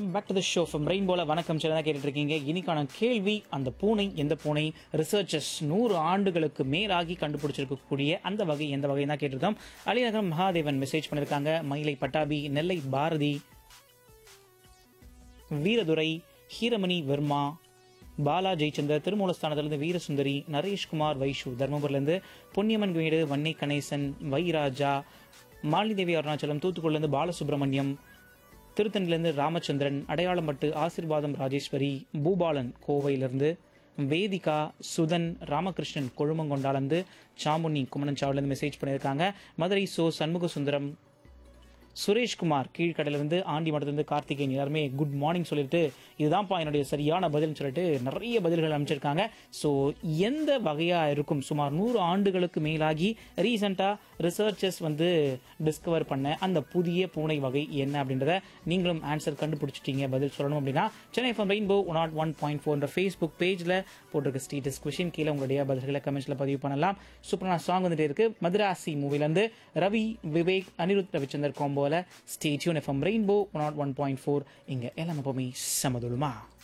back to the show from ரெயின்போல வணக்கம் சில தான் கேட்டுட்டு இருக்கீங்க இன்னைக்கான கேள்வி அந்த பூனை எந்த பூனை ரிசர்ச்சர்ஸ் நூறு ஆண்டுகளுக்கு மேலாகி கண்டுபிடிச்சிருக்கக்கூடிய அந்த வகை எந்த வகை தான் கேட்டிருக்கோம் அலிநகரம் மகாதேவன் மெசேஜ் பண்ணியிருக்காங்க மயிலை பட்டாபி நெல்லை பாரதி வீரதுரை ஹீரமணி வர்மா பாலா ஜெயச்சந்தர் திருமூலஸ்தானத்திலிருந்து வீரசுந்தரி நரேஷ்குமார் வைஷு தர்மபுரிலேருந்து பொன்னியம்மன் வீடு வன்னை கணேசன் வைராஜா மாலிதேவி அருணாச்சலம் தூத்துக்குடிலேருந்து பாலசுப்ரமணியம் திருத்தணிலேருந்து ராமச்சந்திரன் அடையாளம்பட்டு ஆசிர்வாதம் ராஜேஸ்வரி பூபாலன் கோவையிலிருந்து வேதிகா சுதன் ராமகிருஷ்ணன் கொழுமங்கொண்டாலேருந்து சாமுனி குமணன்சாவிலேருந்து மெசேஜ் பண்ணியிருக்காங்க மதுரை சோ சண்முக சுந்தரம் சுரேஷ்குமார் கீழ்கடையிலிருந்து ஆண்டி மடத்திலிருந்து கார்த்திகேயன் எல்லாருமே குட் மார்னிங் சொல்லிட்டு இதுதான்ப்பா என்னுடைய சரியான பதில்னு சொல்லிட்டு நிறைய பதில்கள் அமைச்சிருக்காங்க ஸோ எந்த வகையாக இருக்கும் சுமார் நூறு ஆண்டுகளுக்கு மேலாகி ரீசெண்டாக ரிசர்ச்சர்ஸ் வந்து டிஸ்கவர் பண்ண அந்த புதிய பூனை வகை என்ன அப்படின்றத நீங்களும் ஆன்சர் கண்டுபிடிச்சிட்டீங்க பதில் சொல்லணும் அப்படின்னா சென்னை ஃபார்ம் Rainbow one nought one point four Facebook பேஜில் போட்டிருக்க ஸ்டேட்டஸ் கொஷின் கீழே உங்களுடைய பதில்களை கமெண்ட்ஸில் பதிவு பண்ணலாம் சூப்பரான சாங் வந்துட்டு இருக்கு மதுராசி மூவிலேருந்து ரவி விவேக் அனிருத் ரவிச்சந்தர் காம்போல stay tune FM Rainbow one nought one point four இங்கே எல்லாம் எப்பவுமே சமதுலுமா